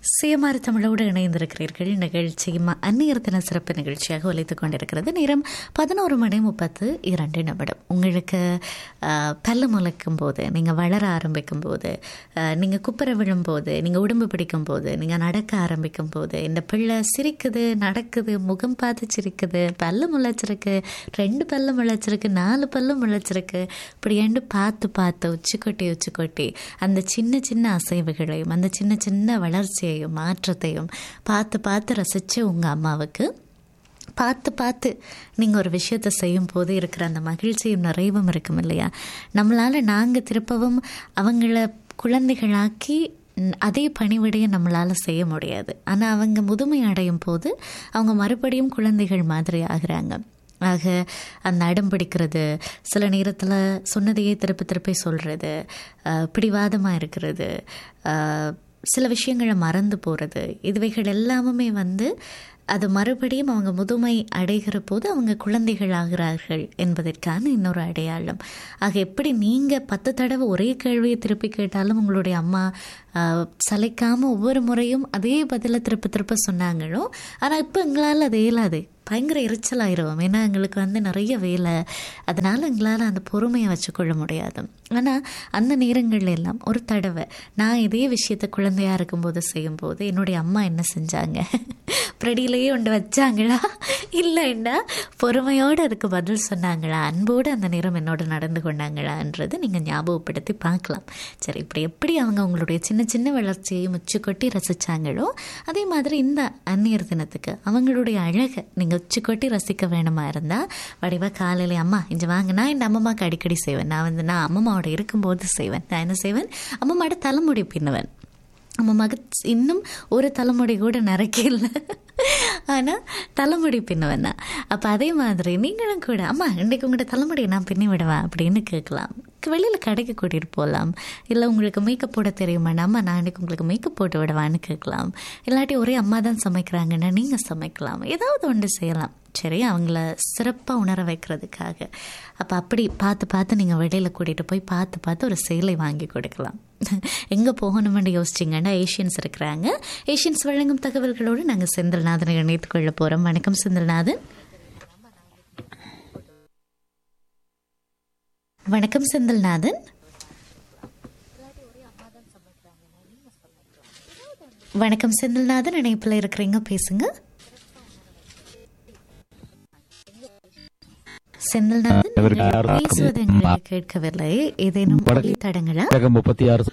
சுயமாறு தமிழோடு இணைந்திருக்கிறீர்கள் நிகழ்ச்சி ம- அந்நியர் தின சிறப்பு நிகழ்ச்சியாக ஒலித்துக் கொண்டிருக்கிறது நேரம் பதினோரு மணி முப்பத்து இரண்டு நிமிடம் உங்களுக்கு ஆஹ், பல்லு முளைக்கும் போது நீங்கள் வளர ஆரம்பிக்கும் போது நீங்கள் குப்புற விழும்போது நீங்கள் உடம்பு பிடிக்கும் போது நீங்கள் நடக்க ஆரம்பிக்கும் போது இந்த பிள்ளை சிரிக்குது நடக்குது முகம் பார்த்து சிரிக்குது பல்லு முளைச்சிருக்கு ரெண்டு பல்லு முளைச்சிருக்கு நாலு பல்லு முளைச்சிருக்கு இப்படி என்று பார்த்து பார்த்து உச்சிக்கொட்டி உச்சிக்கொட்டி அந்த சின்ன சின்ன அசைவுகளையும் அந்த சின்ன சின்ன வளர்ச்சியையும் மாற்றத்தையும் பார்த்து பார்த்து ரசித்த உங்கள் அம்மாவுக்கு பார்த்து பார்த்து நீங்கள் ஒரு விஷயத்தை செய்யும் போது இருக்கிற அந்த மகிழ்ச்சியும் நிறைவும் இருக்கும் இல்லையா நம்மளால் நாங்கள் திருப்பவும் அவங்கள குழந்தைகளாக்கி ம், அதே பணிவிடையை நம்மளால் செய்ய முடியாது ஆனால் அவங்க முதுமை அடையும் போது அவங்க மறுபடியும் குழந்தைகள் மாதிரி ஆகுறாங்க ஆக அந்த அடம் பிடிக்கிறது சில நேரத்தில் சொன்னதையே திருப்பி திருப்பி சொல்கிறது பிடிவாதமாக இருக்கிறது ஆஹ், சில விஷயங்களை மறந்து போகிறது இதுவைகள் எல்லாமுமே வந்து அது மறுபடியும் அவங்க முதுமை அடைகிற போது அவங்க குழந்தைகள் ஆகிறார்கள் என்பதற்கான இன்னொரு அடையாளம் ஆக எப்படி நீங்கள் பத்து தடவை ஒரே கேள்வியை திருப்பி கேட்டாலும் உங்களுடைய அம்மா ஆஹ், சளைக்காம ஒவ்வொரு முறையும் அதே பதிலை திருப்ப திருப்ப சொன்னாங்களோ ஆனால் இப்போ எங்களால் அது இயலாது பயங்கர எரிச்சலாயிருவோம் ஏன்னா எங்களுக்கு வந்து நிறைய வேலை அதனால் எங்களால் அந்த பொறுமையை வச்சுக்கொள்ள முடியாது ஆனால் அந்த நேரங்கள்ல எல்லாம் ஒரு தடவை நான் இதே விஷயத்தை குழந்தையாக இருக்கும்போது செய்யும்போது என்னுடைய அம்மா என்ன செஞ்சாங்க பிரடியிலேயே ஒன்று வச்சாங்களா இல்லைண்டா பொறுமையோடு அதுக்கு பதில் சொன்னாங்களா அன்போடு அந்த நேரம் என்னோட நடந்து கொண்டாங்களான்றது நீங்கள் ஞாபகப்படுத்தி பார்க்கலாம் சரி இப்படி எப்படி அவங்க உங்களுடைய சின்ன சின்ன வளர்ச்சியை முச்சுக்கொட்டி ரசித்தாங்களோ அதே மாதிரி இந்த அந்நியர் தினத்துக்கு அவங்களுடைய அழகை நீங்கள் உச்சிக்கொட்டி ரசிக்க வேணுமா இருந்தால் வடிவாக காலையில அம்மா இங்கே வாங்க நான் என் அம்மம்மாக்கு அடிக்கடி செய்வேன் நான் வந்து நான் அம்மம்மாவோட இருக்கும்போது செய்வேன் நான் என்ன செய்வேன் அம்மம்மாவோட தலைமுடி பின்னுவேன் நம்ம மக இன்னும் ஒரு தலைமுடி கூட நிறைக்கல ஆனால் தலைமுடி பின்னுவேன் நான் அப்போ அதே மாதிரி நீங்களும் கூட அம்மா இன்றைக்கு உங்கள்கிட்ட தலைமுடியை நான் பின்னி விடுவேன் அப்படின்னு கேட்கலாம் வெளியில் கடைக்கு கூட்டிகிட்டு போகலாம் இல்லை உங்களுக்கு மேக்கப் போட தெரியுமா அம்மா நான் இன்றைக்கு உங்களுக்கு மேக்கப் போட்டு விடுவான்னு கேட்கலாம் இல்லாட்டி ஒரே அம்மா தான் சமைக்கிறாங்கன்னா நீங்கள் சமைக்கலாம் ஏதாவது ஒன்று செய்யலாம் சரி அவங்கள சிறப்பாக உணர வைக்கிறதுக்காக அப்போ அப்படி பார்த்து பார்த்து நீங்கள் வெளியில் கூட்டிகிட்டு போய் பார்த்து பார்த்து ஒரு சேலை வாங்கி கொடுக்கலாம் எங்கே போகணுமென்று யோசிச்சிங்கன்னா ஏஷியன்ஸ் இருக்கிறாங்க ஏஷியன்ஸ் வழங்கும் தகவல்களோடு நாங்கள் செந்தில்நாதனை இணைத்துக் கொள்ள போகிறோம் வணக்கம் செந்தில்நாதன் வணக்கம் செந்தில்நாதன் வணக்கம் செந்தில்நாதன் இணைப்பில் இருக்கிறீங்க பேசுங்க செந்தில்நாதன் இவருக்கு நீங்கள் யாரும் பேசுவது எங்களுக்கு கேட்கவில்லை ஏதேனும் வடக்கு- தடங்களா புத்தகம் முப்பத்தி ஆறு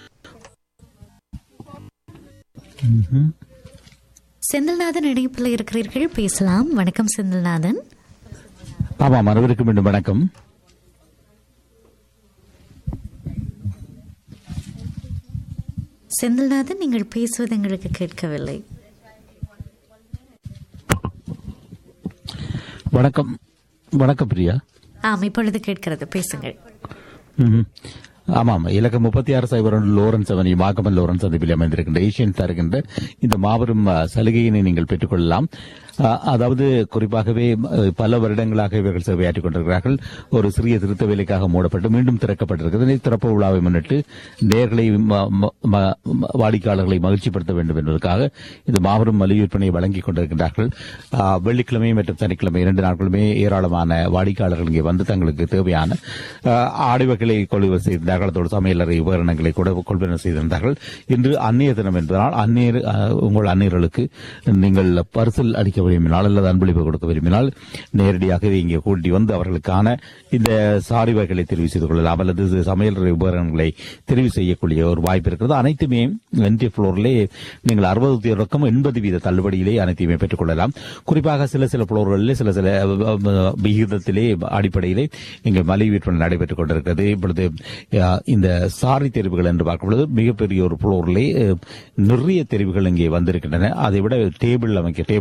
ம்ஹும். செந்தில்நாதன் இணைப்பில் இருக்கிறீர்கள் பேசலாம் வணக்கம் செந்தில்நாதன் ஆமாம் அனைவருக்கும் மீண்டும் வணக்கம் செந்தில்நாதன் நீங்கள் பேசுவது எங்களுக்கு கேட்கவில்லை வணக்கம் வணக்கம் பிரியா ஆம் இப்பொழுது கேட்கிறது பேசுங்கள் ம்ஹும். ஆமாம் இலக்கம் முப்பத்தி ஆறு சைபர் ஒன்று லோரன்ஸ் அவனி மாகமன் லோரன்ஸ் சந்திப்பில் அமைந்திருக்கின்ற ஏசியன் தருகின்ற இந்த மாபெரும் அஹ், சலுகையினை நீங்கள் பெற்றுக்கொள்ளலாம் அஹ், அதாவது குறிப்பாகவே அஹ், பல வருடங்களாக இவர்கள் சேவையாற்றிக் கொண்டிருக்கிறார்கள் ஒரு சிறிய திருத்த வேலைக்காக மூடப்பட்டு மீண்டும் திறக்கப்பட்டிருக்கிறது இந்த திறப்பு விழாவை முன்னிட்டு நேர்களை ம- ம- ம- ம- வாடிக்கையாளர்களை மகிழ்ச்சிப்படுத்த வேண்டும் என்பதற்காக இந்த மாபெரும் மலிவு விற்பனையை வழங்கிக் கொண்டிருக்கின்றார்கள் அஹ், வெள்ளிக்கிழமை மற்றும் சனிக்கிழமை இரண்டு நாட்களுமே ஏராளமான வாடிக்கையாளர்கள் இங்கே வந்து தங்களுக்கு தேவையான அஹ், ஆடை வகைகளை கொள்வனவு செய்திருந்தார்கள் அதோடு சமையலறை உபகரணங்களை கூட கொள்வனவு செய்திருந்தார்கள் இன்று அந்நிய தினம் என்பதனால் அந்நியர் அஹ், உங்கள் அந்நியர்களுக்கு நீங்கள் பரிசல் அளிக்க விரும்பினால் அல்லது அன்பளிப்பு கொடுக்க விரும்பினால் நேரடியாகவே இங்கே கூட்டி வந்து அவர்களுக்கான இந்த சாரி வகைகளை தெரிவு செய்து கொள்ளலாம் அல்லது சமையலறை உபகரணங்களை தெரிவு செய்யக்கூடிய ஒரு வாய்ப்பு இருக்கிறது அனைத்துமே என்டி புளோரிலே நீங்கள் அறுபது ரொக்கம் எண்பது வீத தள்ளுபடியிலே அனைத்தையுமே பெற்றுக்கொள்ளலாம் குறிப்பாக சில சில புளோர்களிலே சில சில அஹ், அஹ், விகிதத்திலே அடிப்படையிலே இங்கே மலிவு விற்பனை நடைபெற்றுக் கொண்டிருக்கிறது இப்பொழுது அஹ், இந்த சாரி தெரிவுகள் என்று பார்க்கும் பொழுது மிகப்பெரிய ஒரு புளோரிலே அஹ், நிறைய தெரிவுகள் இங்கே வந்திருக்கின்றன அதை விட டேபிள் அமைக்க டேபிளிலே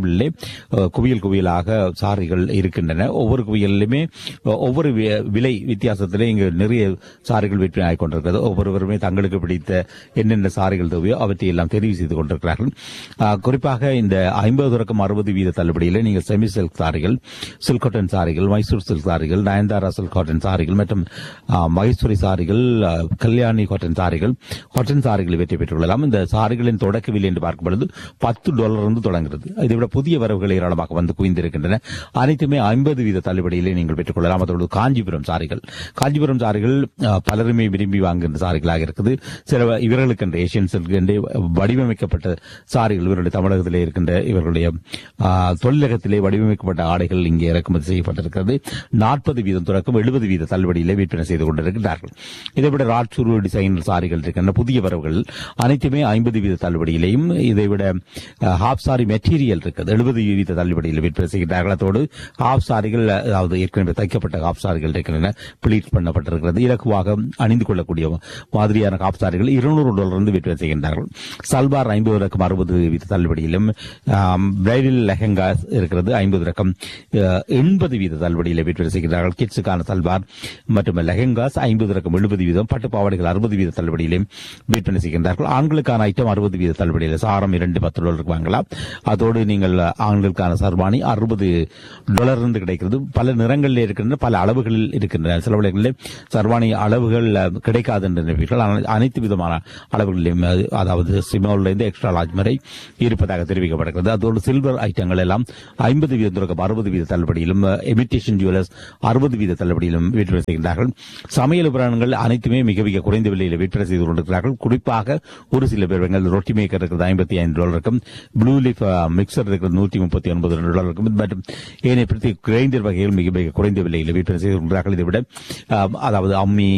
அஹ், குவியல் குவியலாக சாரிகள் இருக்கின்றன ஒவ்வொரு குவியலிலுமே அஹ், ஒவ்வொரு வி- விலை வித்தியாசத்திலே இங்கு நிறைய சாரிகள் விற்பனை ஆகிக் கொண்டிருக்கிறது ஒவ்வொருவருமே தங்களுக்கு பிடித்த என்னென்ன சாரிகள் தேவையோ அவற்றை எல்லாம் தெரிவு செய்து கொண்டிருக்கிறார்கள் அஹ், குறிப்பாக இந்த ஐம்பது தொடக்கம் அறுபது வீத தள்ளுபடியில் நீங்கள் செமி சில்க் சாரிகள் சில்க் காட்டன் சாரிகள் மைசூர் சில்க் சாரிகள் நயன்தாரா சில்க் காட்டன் சாரிகள் மற்றும் அஹ், மகேஸ்வரி சாரிகள் அஹ், கல்யாணி காட்டன் சாரிகள் காட்டன் சாரிகளை வெற்றி பெற்றுள்ளலாம் இந்த சாரிகளின் தொடக்க விலை என்று பார்க்கும் பொழுது பத்து டாலர் இருந்து தொடங்குகிறது இதை விட புதிய வரவுகள் ஏராளமாக வந்து குவிந்திருக்கின்றன அனைத்துமே ஐம்பது வீத தள்ளுபடியிலே நீங்கள் பெற்றுக் கொள்ளலாம் அதோடு காஞ்சிபுரம் சாரிகள் காஞ்சிபுரம் சாரிகள் அஹ், பலருமே விரும்பி வாங்குகின்ற சாரிகளாக இருக்குது சில இவர்களுக்கு என்ற ஏசியன் சில்க் என்று வடிவமைக்கப்பட்ட சாரிகள் இவருடைய தமிழகத்திலே இருக்கின்ற இவர்களுடைய அஹ், தொழிலகத்திலே வடிவமைக்கப்பட்ட ஆடைகள் இங்கே இறக்குமதி செய்யப்பட்டிருக்கிறது நாற்பது வீதம் தொடக்கம் எழுபது வீத தள்ளுபடியிலே விற்பனை செய்து கொண்டிருக்கிறார்கள் இதைவிட ராட்சூர் டிசைன் சாரிகள் இருக்கின்ற புதிய வரவுகள் அனைத்துமே ஐம்பது வீத தள்ளுபடியிலையும் இதைவிட ஹாப் சாரி மெட்டீரியல் இருக்குது எழுபது வீத தள்ளுபடியில் விற்பனை செய்கிறார்கள் அதோடு ஹாப் சாரிகள் அதாவது ஏற்கனவே தைக்கப்பட்ட ஹாப் சாரிகள் இருக்கின்றன பிளீட் பண்ணப்பட்டிருக்கிறது இலக்குவாக அணிந்து கொள்ளக்கூடிய மாதிரியான ஹாப் சாரிகள் இருநூறு டாலர் இருந்து விற்பனை செய்கின்றார்கள் சல்வார் ஐம்பது ரக்கம் அறுபது வீத தள்ளுபடியிலும் பிரைடல் லெஹங்கா இருக்கிறது ஐம்பது ரக்கம் எண்பது வீத தள்ளுபடியில் விற்பனை செய்கிறார்கள் கிட்ஸுக்கான சல்வார் மற்றும் லெஹங்காஸ் ஐம்பது ரக்கம் எழுபது வீதம் பட்டு பாவாடைகள் அறுபது வீத தள்ளுபடியிலும் விற்பனை செய்கின்றார்கள் ஆண்களுக்கான ஐட்டம் அறுபது வீத தள்ளுபடியில் சாரம் இரண்டு பத்து டாலருக்கு வாங்கலாம் அதோடு நீங்கள் ஆண்களுக்கான சர்வாணி அறுபது டாலர் இருந்து கிடைக்கிறது பல நிறங்களில் இருக்கின்றன பல அளவுகளில் இருக்கின்றன சில வேளைகளில் சர்வாணி அளவுகள் அஹ், கிடைக்காது என்று நினைப்பீர்கள் ஆனால் அனைத்து விதமான அளவுகளிலும் அது- அதாவது சிமோலிருந்து எக்ஸ்ட்ரா லார்ஜ் வரை இருப்பதாக தெரிவிக்கப்படுகிறது அதோடு சில்வர் ஐட்டங்கள் எல்லாம் ஐம்பது வீத தொடக்கம் அறுபது வீத தள்ளுபடியிலும் எமிட்டேஷன் ஜுவல்லர்ஸ் அறுபது வீத தள்ளுபடியிலும் விற்பனை செய்கின்றார்கள் சமையல் உபகரணங்கள் அனைத்துமே மிக மிக குறைந்த விலையில் விற்பனை செய்து கொண்டிருக்கிறார்கள் குறிப்பாக ஒரு சில பேர்கள் ரொட்டி மேக்கர் இருக்கிறது ஐம்பத்தி ஐந்து டாலருக்கும் ப்ளூ லீஃப் மிக்சர் இருக்கிறது நூற்றி முப்பத்தி ஒன்பது டாலருக்கும் மற்றும் ஏனைய பிரதி கிரைண்டர் வகைகள் மிக மிக குறைந்த விலையில் விற்பனை செய்து கொண்டிருக்கிறார்கள் இதை விட அஹ், அதாவது அம்மி